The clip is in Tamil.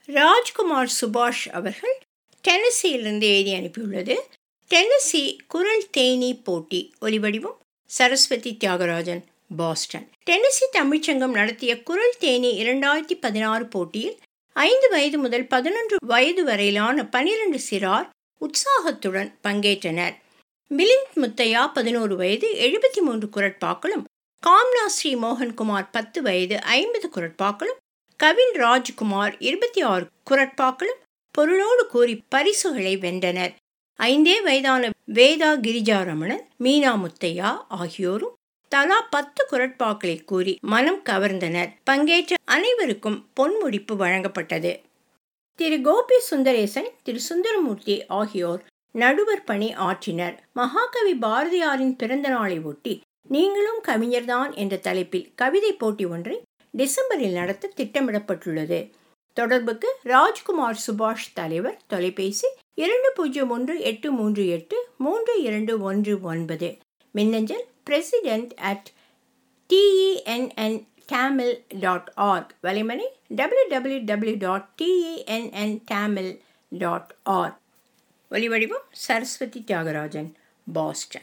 ராஜ்குமார் சுபாஷ் அவர்கள் டென்னசியிலிருந்து எழுதி அனுப்பியுள்ளது டென்னசி குரல் தேனி போட்டி ஒலிவடிவம் சரஸ்வதி தியாகராஜன் பாஸ்டன் டென்னசி தமிழ்ச்சங்கம் நடத்திய குரல் தேனி இரண்டாயிரத்தி பதினாறு போட்டியில் ஐந்து வயது முதல் பதினொன்று வயது வரையிலான பனிரெண்டு சிறார் உற்சாகத்துடன் பங்கேற்றனர் மிலிந்த் முத்தையா பதினோரு வயது எழுபத்தி மூன்று குரட்பாக்களும் காம்னா ஸ்ரீ மோகன்குமார் பத்து வயது ஐம்பது குரட்பாக்களும் கவின் ராஜ்குமார் இருபத்தி ஆறு குரட்பாக்களும் பொருளோடு கூறி பரிசுகளை வென்றனர் ஐந்தே வயதான வேதா கிரிஜாரமணன் மீனா முத்தையா ஆகியோரும் தலா பத்து குரட்பாக்களை கூறி மனம் கவர்ந்தனர் பங்கேற்ற அனைவருக்கும் பொன்முடிப்பு வழங்கப்பட்டது திரு கோபி சுந்தரேசன் திரு சுந்தரமூர்த்தி ஆகியோர் நடுவர் பணி ஆற்றினர் மகாகவி பாரதியாரின் பிறந்த நாளை ஒட்டி நீங்களும் கவிஞர்தான் என்ற தலைப்பில் கவிதை போட்டி ஒன்றை டிசம்பரில் நடத்த திட்டமிடப்பட்டுள்ளது தொடர்புக்கு ராஜ்குமார் சுபாஷ் தலைவர் தொலைபேசி இரண்டு பூஜ்ஜியம் ஒன்று எட்டு மூன்று எட்டு மூன்று இரண்டு ஒன்று ஒன்பது மின்னஞ்சல் president at T E N N Tamil dot org வலைமனை W W W dot T E N N Tamil dot org ஒலிவடிவம் சரஸ்வதி தியாகராஜன் பாஸ்டன்